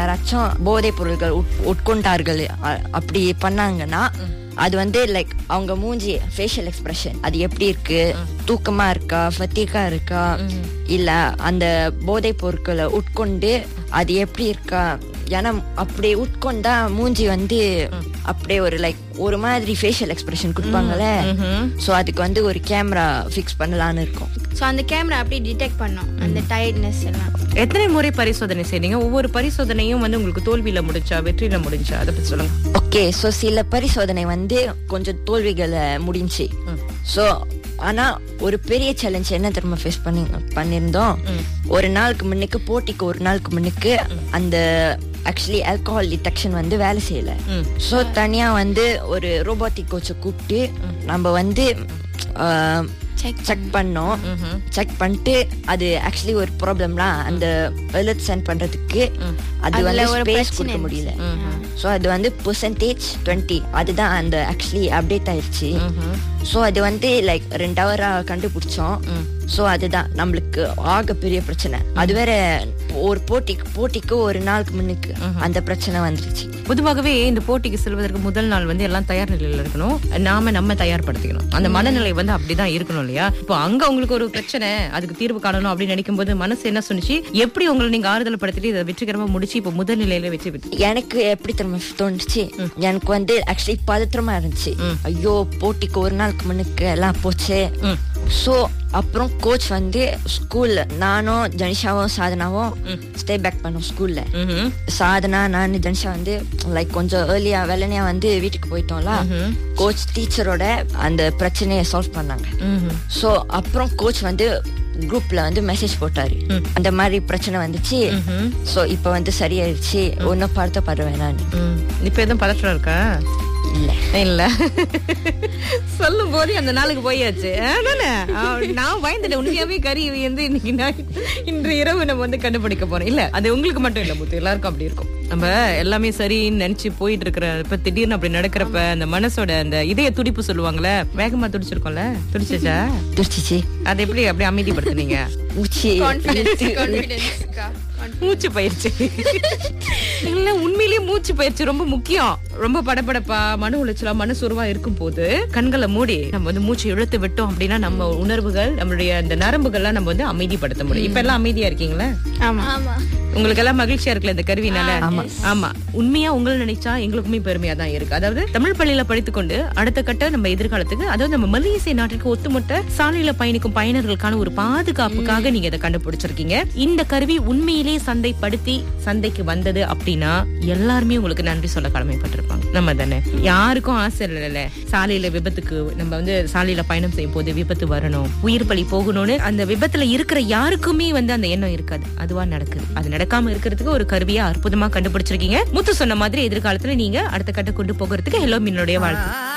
யாராச்சும் போதைப் பொருட்கள் உட்- உட்கொண்டார்கள் அ- அப்படி பண்ணாங்கன்னா அது வந்து லைக் அவங்க மூஞ்சி ஃபேஷியல் எக்ஸ்பிரஷன் அது எப்படி இருக்கு தூக்கமா இருக்கா ஃபத்திகா இருக்கா இல்ல அந்த போதைப் பொருட்களை உட்கொண்டு அது எப்படி இருக்கா ஏன்னா அப்படி உட்கொண்டா மூஞ்சி வந்து அப்படியே ஒரு லைக் ஒரு மாதிரி ஃபேஷியல் எக்ஸ்பிரஷன் கொடுப்பாங்கல்ல சோ அதுக்கு வந்து ஒரு கேமரா ஃபிக்ஸ் பண்ணலாம்னு இருக்கோம் ஸோ அந்த கேமரா அப்படியே டிடெக்ட் பண்ணும் அந்த டயர்ட்னஸ் எல்லாம் எத்தனை முறை பரிசோதனை செய்றீங்க ஒவ்வொரு பரிசோதனையும் வந்து உங்களுக்கு தோல்வியில முடிஞ்சா வெற்றியில முடிஞ்சா அதை பத்தி சொல்லுங்க ஓகே சோ சில பரிசோதனை வந்து கொஞ்சம் தோல்விகளை முடிஞ்சு சோ ஆனா ஒரு பெரிய சேலஞ்ச் என்ன தெரியுமா ஃபேஸ் பண்ணி பண்ணியிருந்தோம் ஒரு நாளுக்கு முன்னுக்கு போட்டிக்கு ஒரு நாளுக்கு முன்னுக்கு அந்த ஆக்சுவலி ஆல்கஹால் டிடெக்ஷன் வந்து வேலை செய்யல சோ தனியா வந்து ஒரு ரோபோட்டிக் கோச்சை கூப்பிட்டு நம்ம வந்து செக் பண்ணோம் செக் பண்ணிட்டு அது ஆக்சுவலி ஒரு ப்ராப்ளம்லாம் அந்த அலர்ட் சென்ட் பண்றதுக்கு அது அதுல வந்து ஒரு ஸ்பேஸ் பிரச்சனை கொடுக்க முடியல இருந்துச்சு. ஸோ அது வந்து பெர்சன்டேஜ் டுவெண்ட்டி அதுதான் அந்த ஆக்சுவலி அப்டேட் ஆயிடுச்சு ஸோ அது வந்து லைக் ரெண்டு ஹவரா கண்டுபிடிச்சோம் ஸோ அதுதான் நம்மளுக்கு ஆக பெரிய பிரச்சனை அது வேற ஒரு போட்டிக்கு போட்டிக்கு ஒரு நாளுக்கு முன்னுக்கு அந்த பிரச்சனை வந்துருச்சு பொதுவாகவே இந்த போட்டிக்கு செல்வதற்கு முதல் நாள் வந்து எல்லாம் தயார் நிலையில இருக்கணும் நாம நம்ம தயார்படுத்திக்கணும் அந்த மனநிலை வந்து அப்படிதான் இருக்கணும் இல்லையா இப்போ அங்க உங்களுக்கு ஒரு பிரச்சனை அதுக்கு தீர்வு காணணும் அப்படின்னு நினைக்கும் போது மனசு என்ன சொன்னுச்சு எப்படி உங்களை நீங்க ஆறுதல் படுத்திட்டு இதை வெற்றிகரமா முடிச்சு இப்போ முதல் நிலையில வெற்றி பெற்று எனக்கு எப்படி திரும்ப தோணுச்சு எனக்கு வந்து ஆக்சுவலி பதற்றமா இருந்துச்சு ஐயோ போட்டிக்கு ஒரு நாளுக்கு முன்னுக்கு எல்லாம் போச்சு ஸோ அப்புறம் கோச் வந்து ஸ்கூல்ல நானும் ஜனிஷாவும் சாதனாவும் ஸ்டே பேக் பண்ணோம் ஸ்கூல்ல சாதனா நான் ஜனிஷா வந்து லைக் கொஞ்சம் ஏர்லியா வெள்ளனையா வந்து வீட்டுக்கு போயிட்டோம்ல கோச் டீச்சரோட அந்த பிரச்சனையை சால்வ் பண்ணாங்க சோ அப்புறம் கோச் வந்து குரூப்ல வந்து மெசேஜ் போட்டாரு அந்த மாதிரி பிரச்சனை வந்துச்சு சோ இப்ப வந்து சரியாயிருச்சு ஒன்னும் பார்த்த பட வேணான்னு இப்ப எதுவும் பதற்றம் இருக்கா இல்ல இல்ல சொல்லும் போது அந்த நாளுக்கு போயாச்சு அதானே? ஆ, நான் பயந்துட்டேன் உண்மையாவே கறி வந்து இன்னைக்கு நான் இன்று இரவு நம்ம வந்து கண்டுபிடிக்க போறோம் இல்ல அது உங்களுக்கு மட்டும் இல்ல முத்து எல்லாருக்கும் அப்படி இருக்கும் நம்ம எல்லாமே சரின்னு நினைச்சு போயிட்டு இருக்கிற இப்ப திடீர்னு அப்படி நடக்கிறப்ப அந்த மனசோட அந்த இதய துடிப்பு சொல்லுவாங்கல்ல வேகமா துடிச்சிருக்கோம்ல துடிச்சிச்சா துடிச்சிச்சு அது எப்படி அப்படி அமைதிப்படுத்துனீங்க மூச்சு கான்ஃபிடன்ஸ் கான்ஃபிடன்ஸ்க்கா மூச்சு பயிற்சி இல்ல உண்மையிலேயே மூச்சு பயிற்சி ரொம்ப முக்கியம் ரொம்ப படபடப்பா மன உளைச்சலா மனசுருவா இருக்கும் போது கண்களை மூடி நம்ம வந்து மூச்சு இழுத்து விட்டோம் அப்படின்னா நம்ம உணர்வுகள் நம்மளுடைய அந்த நரம்புகள்லாம் நம்ம வந்து அமைதிப்படுத்த முடியும் இப்ப எல்லாம் அமைதியா இருக்கீங்களா ஆமா ஆமா உங்களுக்கு எல்லாம் மகிழ்ச்சியா இருக்குல்ல இந்த கருவினால ஆமா உண்மையா உங்களை நினைச்சா எங்களுக்குமே பெருமையா தான் இருக்கு அதாவது தமிழ் பள்ளியில படித்துக்கொண்டு அடுத்த கட்ட நம்ம எதிர்காலத்துக்கு அதாவது நம்ம மலேசிய நாட்டிற்கு ஒட்டுமொத்த சாலையில பயணிக்கும் பயணர்களுக்கான ஒரு பாதுகாப்புக்காக நீங்க இதை கண்டுபிடிச்சிருக்கீங்க இந்த கருவி உண்மையிலே சந்தைப்படுத்தி சந்தைக்கு வந்தது அப்படின்னா எல்லாருமே உங்களுக்கு நன்றி சொல்ல கடமைப்பட்டிருப்பாங்க நம்ம தானே யாருக்கும் ஆசை இல்லைல்ல சாலையில விபத்துக்கு நம்ம வந்து சாலையில பயணம் செய்யும் போது விபத்து வரணும் உயிர் பலி போகணும்னு அந்த விபத்துல இருக்கிற யாருக்குமே வந்து அந்த எண்ணம் இருக்காது அதுவா நடக்குது அது நடக்காம இருக்கிறதுக்கு ஒரு கருவியா அற்புதமா கண்டுபிடிச்சிருக்கீங்க முத்து சொன்ன மாதிரி எதிர்காலத்துல நீங்க அடுத்த கட்ட கொண்டு போகிறதுக்கு ஹெலோ மீனுடைய வாழ்த்து